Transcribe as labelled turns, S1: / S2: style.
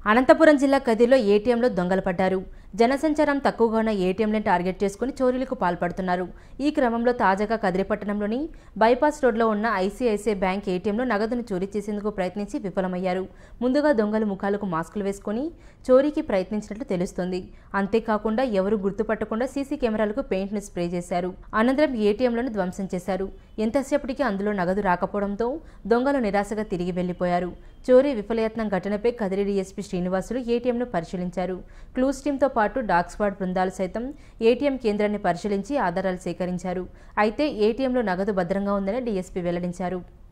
S1: అనంతపురం జిల్లా కదిలో ఏటీఎంలో దొంగలు పడ్డారు జనసంచారం తక్కువగా ఉన్న ఏటీఎంలను టార్గెట్ చేసుకుని చోరీలకు పాల్పడుతున్నారు ఈ క్రమంలో తాజాగా కదిరి పట్టణంలోని బైపాస్ రోడ్లో ఉన్న ఐసీఐసీఐ బ్యాంక్ ఏటీఎంలో నగదును చోరీ చేసేందుకు ప్రయత్నించి విఫలమయ్యారు ముందుగా దొంగలు ముఖాలకు మాస్కులు వేసుకుని చోరీకి ప్రయత్నించినట్లు తెలుస్తోంది అంతేకాకుండా ఎవరు గుర్తుపట్టకుండా సీసీ కెమెరాలకు పెయింట్ను స్ప్రే చేశారు అనంతరం ఏటీఎంలను ధ్వంసం చేశారు ఎంతసేపటికి అందులో నగదు రాకపోవడంతో దొంగలు నిరాశగా తిరిగి వెళ్లిపోయారు చోరీ విఫలయత్నం ఘటనపై కదిరి డీఎస్పీ శ్రీనివాసులు ఏటీఎంను పరిశీలించారు క్లూస్ టీంతో పాటు డాగ్ స్క్వాడ్ బృందాలు సైతం ఏటీఎం కేంద్రాన్ని పరిశీలించి ఆధారాలు సేకరించారు అయితే ఏటీఎంలో నగదు భద్రంగా ఉందని డీఎస్పీ వెల్లడించారు